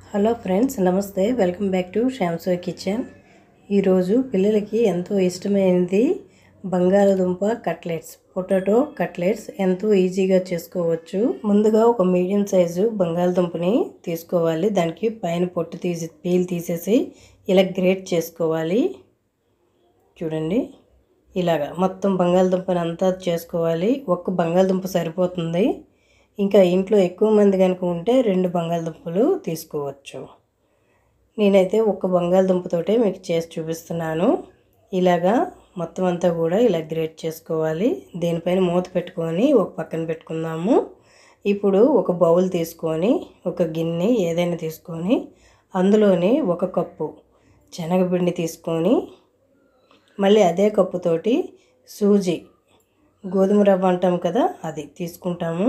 hello friends నమస్తే welcome back to శ్యామ్సో kitchen ఈరోజు పిల్లలకి ఎంతో ఇష్టమైనది బంగాళదుంప కట్లెట్స్ పొటాటో కట్లెట్స్ ఎంతో ఈజీగా చేసుకోవచ్చు ముందుగా ఒక మీడియం సైజు బంగాళదుంపని తీసుకోవాలి దానికి పైన పొట్టు తీసి పీల్ తీసేసి ఇలా గ్రేట్ చేసుకోవాలి చూడండి ఇలాగా మొత్తం బంగాళదుంపని అంతా చేసుకోవాలి ఒక్క బంగాళదుంప సరిపోతుంది ఇంకా ఇంట్లో ఎక్కువ మంది కనుక ఉంటే రెండు బంగాళదుంపలు తీసుకోవచ్చు నేనైతే ఒక్క బంగాళదుంపతోటే మీకు చేసి చూపిస్తున్నాను ఇలాగా మొత్తం అంతా కూడా ఇలా గ్రేట్ చేసుకోవాలి దీనిపైన మూత పెట్టుకొని ఒక పక్కన పెట్టుకుందాము ఇప్పుడు ఒక బౌల్ తీసుకొని ఒక గిన్నె ఏదైనా తీసుకొని అందులోని ఒక కప్పు శనగపిండి తీసుకొని మళ్ళీ అదే కప్పుతోటి సూజీ గోధుమ రవ్వ అంటాం కదా అది తీసుకుంటాము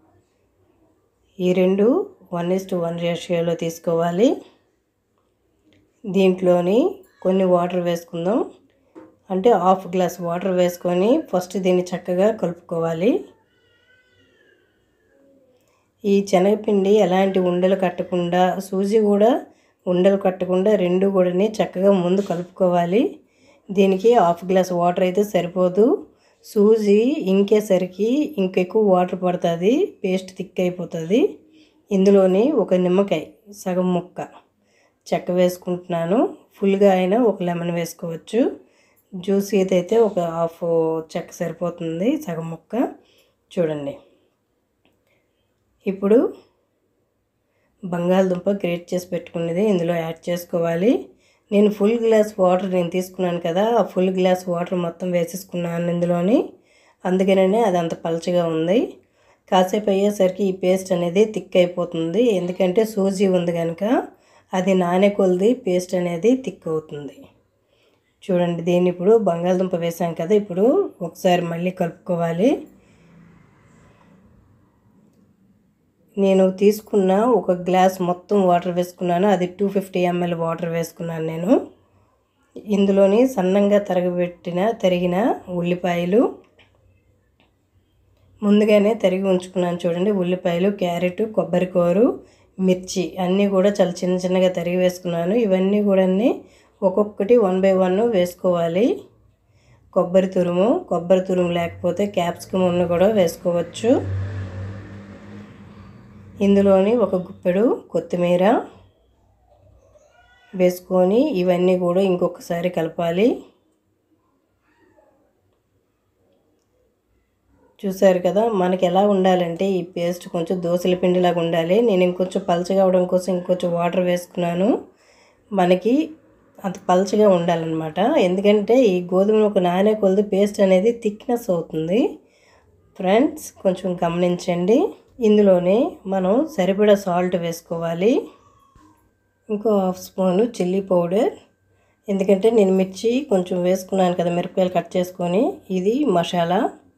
ఈ రెండు వన్ ఇస్ టు వన్ రేషియోలో తీసుకోవాలి దీంట్లోని కొన్ని వాటర్ వేసుకుందాం అంటే హాఫ్ గ్లాస్ వాటర్ వేసుకొని ఫస్ట్ దీన్ని చక్కగా కలుపుకోవాలి ఈ శనగపిండి ఎలాంటి ఉండలు కట్టకుండా సూజీ కూడా ఉండలు కట్టకుండా రెండు కూడా చక్కగా ముందు కలుపుకోవాలి దీనికి హాఫ్ గ్లాస్ వాటర్ అయితే సరిపోదు సూజీ ఇంకేసరికి ఇంకెక్కువ వాటర్ పడుతుంది పేస్ట్ థిక్ అయిపోతుంది ఇందులోని ఒక నిమ్మకాయ సగం ముక్క చెక్క వేసుకుంటున్నాను ఫుల్గా అయినా ఒక లెమన్ వేసుకోవచ్చు జ్యూస్ అయితే ఒక హాఫ్ చెక్క సరిపోతుంది సగం ముక్క చూడండి ఇప్పుడు బంగాళదుంప గ్రేట్ చేసి పెట్టుకున్నది ఇందులో యాడ్ చేసుకోవాలి నేను ఫుల్ గ్లాస్ వాటర్ నేను తీసుకున్నాను కదా ఆ ఫుల్ గ్లాస్ వాటర్ మొత్తం వేసేసుకున్నాను ఇందులోని అందుకనే అది అంత పలచగా ఉంది కాసేపు అయ్యేసరికి ఈ పేస్ట్ అనేది థిక్ అయిపోతుంది ఎందుకంటే సూజీ ఉంది కనుక అది నానే కొలిది పేస్ట్ అనేది థిక్ అవుతుంది చూడండి దీన్ని ఇప్పుడు బంగాళదుంప వేసాం కదా ఇప్పుడు ఒకసారి మళ్ళీ కలుపుకోవాలి నేను తీసుకున్న ఒక గ్లాస్ మొత్తం వాటర్ వేసుకున్నాను అది టూ ఫిఫ్టీ ఎంఎల్ వాటర్ వేసుకున్నాను నేను ఇందులోని సన్నంగా తరగబెట్టిన తరిగిన ఉల్లిపాయలు ముందుగానే తరిగి ఉంచుకున్నాను చూడండి ఉల్లిపాయలు క్యారెట్ కొబ్బరికూరు మిర్చి అన్నీ కూడా చాలా చిన్న చిన్నగా తరిగి వేసుకున్నాను ఇవన్నీ కూడా ఒక్కొక్కటి వన్ బై వన్ వేసుకోవాలి కొబ్బరి తురుము కొబ్బరి తురుము లేకపోతే క్యాప్సికమ్ ఉన్న కూడా వేసుకోవచ్చు ఇందులోని ఒక గుప్పెడు కొత్తిమీర వేసుకొని ఇవన్నీ కూడా ఇంకొకసారి కలపాలి చూసారు కదా మనకి ఎలా ఉండాలంటే ఈ పేస్ట్ కొంచెం దోశల పిండిలాగా ఉండాలి నేను ఇంకొంచెం పలచగా అవడం కోసం ఇంకొంచెం వాటర్ వేసుకున్నాను మనకి అంత పలచగా ఉండాలన్నమాట ఎందుకంటే ఈ గోధుమ ఒక నానే కొలది పేస్ట్ అనేది థిక్నెస్ అవుతుంది ఫ్రెండ్స్ కొంచెం గమనించండి ఇందులోనే మనం సరిపడా సాల్ట్ వేసుకోవాలి ఇంకో హాఫ్ స్పూన్ చిల్లీ పౌడర్ ఎందుకంటే నేను మిర్చి కొంచెం వేసుకున్నాను కదా మిరపకాయలు కట్ చేసుకొని ఇది మసాలా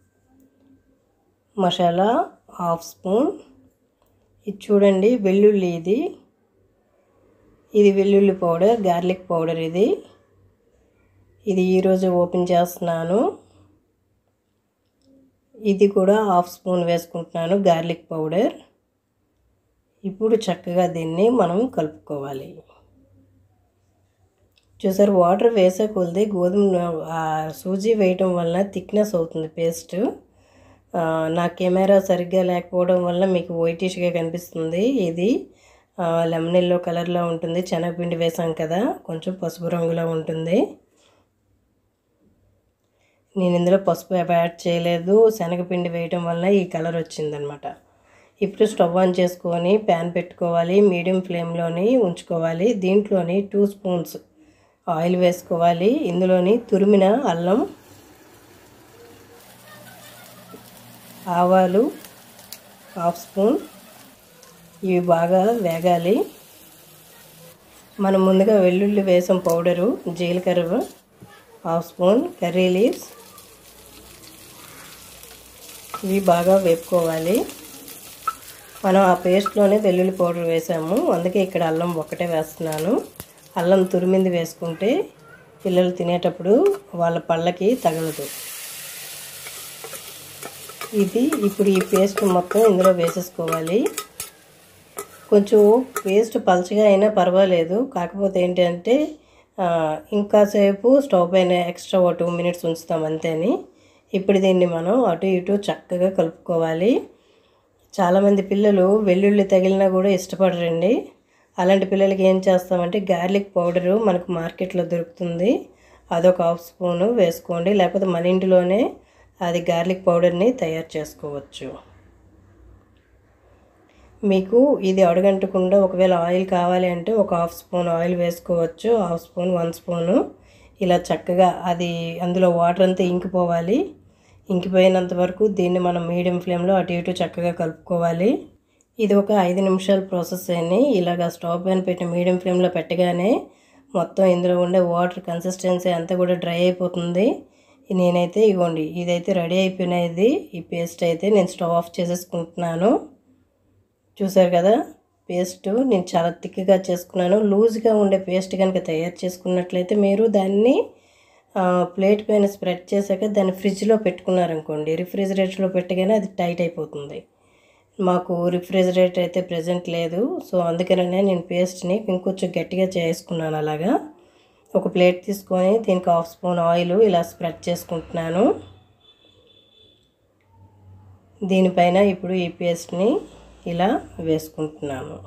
మసాలా హాఫ్ స్పూన్ ఇది చూడండి వెల్లుల్లి ఇది ఇది వెల్లుల్లి పౌడర్ గార్లిక్ పౌడర్ ఇది ఇది ఈరోజు ఓపెన్ చేస్తున్నాను ఇది కూడా హాఫ్ స్పూన్ వేసుకుంటున్నాను గార్లిక్ పౌడర్ ఇప్పుడు చక్కగా దీన్ని మనం కలుపుకోవాలి చూసారు వాటర్ వేసే కొలిది గోధుమ సూజీ వేయటం వల్ల థిక్నెస్ అవుతుంది పేస్ట్ నా కెమెరా సరిగ్గా లేకపోవడం వల్ల మీకు వైటిష్గా కనిపిస్తుంది ఇది లెమన్ ఎల్లో కలర్లో ఉంటుంది శనగపిండి వేసాం కదా కొంచెం పసుపు రంగులో ఉంటుంది నేను ఇందులో పసుపు యాడ్ చేయలేదు శనగపిండి వేయటం వల్ల ఈ కలర్ వచ్చిందనమాట ఇప్పుడు స్టవ్ ఆన్ చేసుకొని ప్యాన్ పెట్టుకోవాలి మీడియం ఫ్లేమ్లోని ఉంచుకోవాలి దీంట్లోని టూ స్పూన్స్ ఆయిల్ వేసుకోవాలి ఇందులోని తురిమిన అల్లం ఆవాలు హాఫ్ స్పూన్ ఇవి బాగా వేగాలి మనం ముందుగా వెల్లుల్లి వేసాం పౌడరు జీలకర్ర హాఫ్ స్పూన్ కర్రీ లీవ్స్ ఇవి బాగా వేపుకోవాలి మనం ఆ పేస్ట్లోనే వెల్లుల్లి పౌడర్ వేసాము అందుకే ఇక్కడ అల్లం ఒక్కటే వేస్తున్నాను అల్లం తురిమింది వేసుకుంటే పిల్లలు తినేటప్పుడు వాళ్ళ పళ్ళకి తగలదు ఇది ఇప్పుడు ఈ పేస్ట్ మొత్తం ఇందులో వేసేసుకోవాలి కొంచెం పేస్ట్ పలచగా అయినా పర్వాలేదు కాకపోతే ఏంటంటే ఆ, ఇంకాసేపు స్టవ్ పైన ఎక్స్ట్రా ఒక టూ మినిట్స్ ఉంచుతాం అంతేని ఇప్పుడు దీన్ని మనం అటు ఇటు చక్కగా కలుపుకోవాలి చాలామంది పిల్లలు వెల్లుల్లి తగిలినా కూడా ఇష్టపడరండి అలాంటి పిల్లలకి ఏం చేస్తామంటే గార్లిక్ పౌడరు మనకు మార్కెట్లో దొరుకుతుంది అదొక హాఫ్ స్పూను వేసుకోండి లేకపోతే మన ఇంటిలోనే అది గార్లిక్ పౌడర్ని తయారు చేసుకోవచ్చు మీకు ఇది అడగంటకుండా ఒకవేళ ఆయిల్ కావాలి అంటే ఒక హాఫ్ స్పూన్ ఆయిల్ వేసుకోవచ్చు హాఫ్ స్పూన్ వన్ స్పూను ఇలా చక్కగా అది అందులో వాటర్ అంతా ఇంకిపోవాలి ఇంకిపోయినంత వరకు దీన్ని మనం మీడియం ఫ్లేమ్లో అటు ఇటు చక్కగా కలుపుకోవాలి ఇది ఒక ఐదు నిమిషాల ప్రాసెస్ అని ఇలాగ స్టవ్ పైన పెట్టి మీడియం ఫ్లేమ్లో పెట్టగానే మొత్తం ఇందులో ఉండే వాటర్ కన్సిస్టెన్సీ అంతా కూడా డ్రై అయిపోతుంది నేనైతే ఇగోండి ఇదైతే రెడీ అయిపోయినది ఈ పేస్ట్ అయితే నేను స్టవ్ ఆఫ్ చేసేసుకుంటున్నాను చూసారు కదా పేస్ట్ నేను చాలా థిక్గా చేసుకున్నాను లూజ్గా ఉండే పేస్ట్ కనుక తయారు చేసుకున్నట్లయితే మీరు దాన్ని ఆ, ప్లేట్ పైన స్ప్రెడ్ చేశాక దాన్ని ఫ్రిడ్జ్లో పెట్టుకున్నారనుకోండి రిఫ్రిజిరేటర్లో పెట్టగానే అది టైట్ అయిపోతుంది మాకు రిఫ్రిజిరేటర్ అయితే ప్రజెంట్ లేదు సో అందుకనే నేను పేస్ట్ని ఇంకొంచెం గట్టిగా చేసుకున్నాను అలాగా ఒక ప్లేట్ తీసుకొని దీనికి హాఫ్ స్పూన్ ఆయిల్ ఇలా స్ప్రెడ్ చేసుకుంటున్నాను దీనిపైన ఇప్పుడు ఈ పేస్ట్ని ఇలా వేసుకుంటున్నాను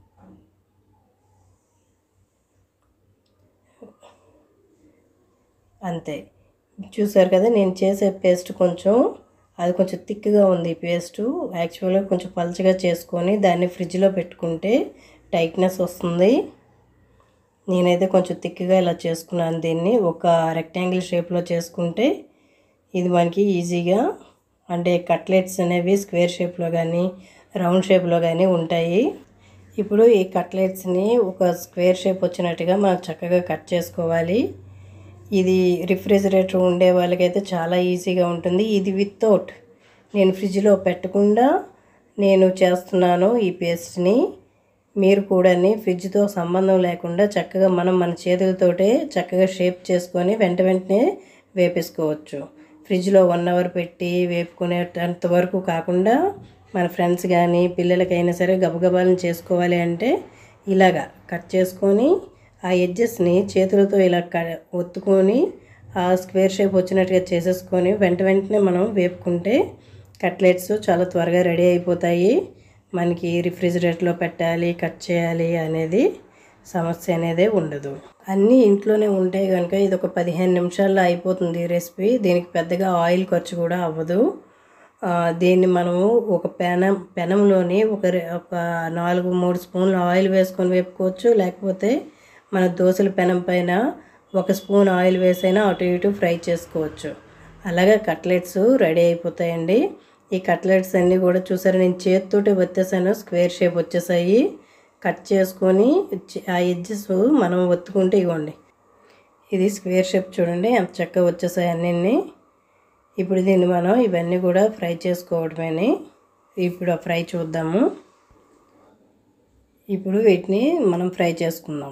అంతే చూసారు కదా నేను చేసే పేస్ట్ కొంచెం అది కొంచెం థిక్గా ఉంది ఈ పేస్టు యాక్చువల్గా కొంచెం పలచగా చేసుకొని దాన్ని ఫ్రిడ్జ్లో పెట్టుకుంటే టైట్నెస్ వస్తుంది నేనైతే కొంచెం థిక్గా ఇలా చేసుకున్నాను దీన్ని ఒక రెక్టాంగిల్ షేప్లో చేసుకుంటే ఇది మనకి ఈజీగా అంటే కట్లెట్స్ అనేవి స్క్వేర్ షేప్లో కానీ రౌండ్ షేప్లో కానీ ఉంటాయి ఇప్పుడు ఈ కట్లెట్స్ని ఒక స్క్వేర్ షేప్ వచ్చినట్టుగా మనం చక్కగా కట్ చేసుకోవాలి ఇది రిఫ్రిజిరేటర్ ఉండే వాళ్ళకైతే చాలా ఈజీగా ఉంటుంది ఇది వితౌట్ నేను ఫ్రిడ్జ్లో పెట్టకుండా నేను చేస్తున్నాను ఈ పేస్ట్ని మీరు కూడా ఫ్రిడ్జ్తో సంబంధం లేకుండా చక్కగా మనం మన చేతులతోటే చక్కగా షేప్ చేసుకొని వెంట వెంటనే వేపేసుకోవచ్చు ఫ్రిడ్జ్లో వన్ అవర్ పెట్టి వేపుకునేటంత వరకు కాకుండా మన ఫ్రెండ్స్ కానీ పిల్లలకైనా సరే గబగబాలను చేసుకోవాలి అంటే ఇలాగా కట్ చేసుకొని ఆ ఎడ్జెస్ని చేతులతో ఇలా క ఒత్తుకొని ఆ స్క్వేర్ షేప్ వచ్చినట్టుగా చేసేసుకొని వెంట వెంటనే మనం వేపుకుంటే కట్లెట్స్ చాలా త్వరగా రెడీ అయిపోతాయి మనకి రిఫ్రిజిరేటర్లో పెట్టాలి కట్ చేయాలి అనేది సమస్య అనేది ఉండదు అన్నీ ఇంట్లోనే ఉంటాయి కనుక ఇది ఒక పదిహేను నిమిషాల్లో అయిపోతుంది ఈ రెసిపీ దీనికి పెద్దగా ఆయిల్ ఖర్చు కూడా అవ్వదు ఆ, దీన్ని మనము ఒక పెనం పెనంలోని ఒక రె- ఒక నాలుగు మూడు స్పూన్లు ఆయిల్ వేసుకొని వేపుకోవచ్చు లేకపోతే మన దోశల పెనం పైన ఒక స్పూన్ ఆయిల్ వేసైనా అటు ఇటు ఫ్రై చేసుకోవచ్చు అలాగే కట్లెట్స్ రెడీ అయిపోతాయండి ఈ కట్లెట్స్ అన్నీ కూడా చూసారు నేను చేతితోటి వచ్చేసాను స్క్వేర్ షేప్ వచ్చేసాయి కట్ చేసుకొని చి- ఆ ఎడ్జెస్ మనం ఒత్తుకుంటే ఇవ్వండి ఇది స్క్వేర్ షేప్ చూడండి ఎంత చక్కగా వచ్చేసాయి అన్నీ ఇప్పుడు దీన్ని మనం ఇవన్నీ కూడా ఫ్రై చేసుకోవడమేని ఇప్పుడు ఆ ఫ్రై చూద్దాము ఇప్పుడు వీటిని మనం ఫ్రై చేసుకుందాం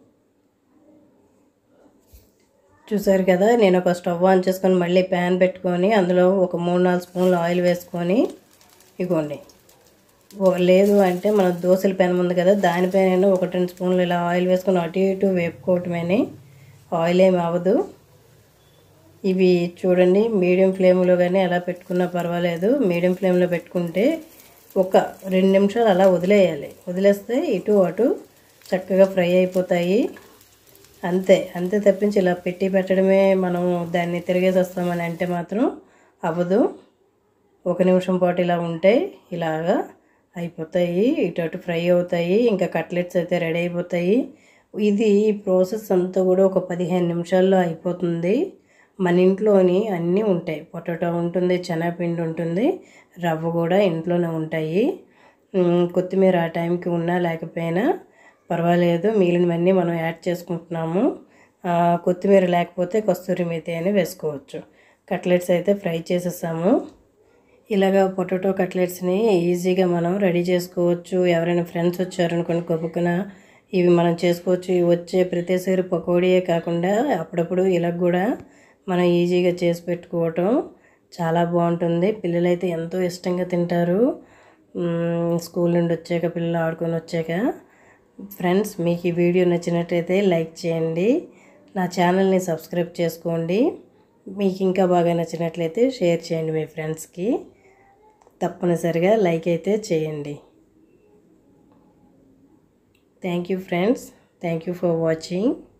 చూసారు కదా నేను ఒక స్టవ్ ఆన్ చేసుకొని మళ్ళీ ప్యాన్ పెట్టుకొని అందులో ఒక మూడు నాలుగు స్పూన్లు ఆయిల్ వేసుకొని ఇగోండి ఓ- లేదు అంటే మన దోశల పెనం ఉంది కదా దానిపైన ఒక రెండు స్పూన్లు ఇలా ఆయిల్ వేసుకొని అటు ఇటు వేపుకోవటమేని ఆయిల్ ఏమి అవ్వదు ఇవి చూడండి మీడియం ఫ్లేమ్లో కానీ ఎలా పెట్టుకున్నా పర్వాలేదు మీడియం ఫ్లేమ్లో పెట్టుకుంటే ఒక రెండు నిమిషాలు అలా వదిలేయాలి వదిలేస్తే ఇటు అటు చక్కగా ఫ్రై అయిపోతాయి అంతే అంతే తప్పించి ఇలా పెట్టి పెట్టడమే మనం దాన్ని తిరిగేసేస్తామని అంటే మాత్రం అవ్వదు ఒక నిమిషం పాటు ఇలా ఉంటే ఇలాగా అయిపోతాయి ఇటు అటు ఫ్రై అవుతాయి ఇంకా కట్లెట్స్ అయితే రెడీ అయిపోతాయి ఇది ఈ ప్రాసెస్ అంతా కూడా ఒక పదిహేను నిమిషాల్లో అయిపోతుంది మన ఇంట్లోని అన్నీ ఉంటాయి పొటాటో ఉంటుంది శనగపిండి ఉంటుంది రవ్వ కూడా ఇంట్లోనే ఉంటాయి ఉమ్, కొత్తిమీర ఆ టైంకి ఉన్నా లేకపోయినా పర్వాలేదు మిగిలినవన్నీ మనం యాడ్ చేసుకుంటున్నాము ఆ, కొత్తిమీర లేకపోతే కస్తూరి మేతి అని వేసుకోవచ్చు కట్లెట్స్ అయితే ఫ్రై చేసేసాము ఇలాగ పొటాటో కట్లెట్స్ని ఈజీగా మనం రెడీ చేసుకోవచ్చు ఎవరైనా ఫ్రెండ్స్ వచ్చారనుకోండి గొప్పకున ఇవి మనం చేసుకోవచ్చు ఇవి వచ్చే ప్రతిసారి పకోడీయే కాకుండా అప్పుడప్పుడు ఇలా కూడా మనం ఈజీగా చేసి పెట్టుకోవటం చాలా బాగుంటుంది పిల్లలైతే ఎంతో ఇష్టంగా తింటారు మ్మ్, స్కూల్ నుండి వచ్చాక పిల్లలు ఆడుకొని వచ్చాక ఫ్రెండ్స్ మీకు ఈ వీడియో నచ్చినట్టయితే లైక్ చేయండి నా ఛానల్ని సబ్స్క్రైబ్ చేసుకోండి మీకు ఇంకా బాగా నచ్చినట్లయితే షేర్ చేయండి మీ ఫ్రెండ్స్కి తప్పనిసరిగా లైక్ అయితే చేయండి thank you friends thank you for watching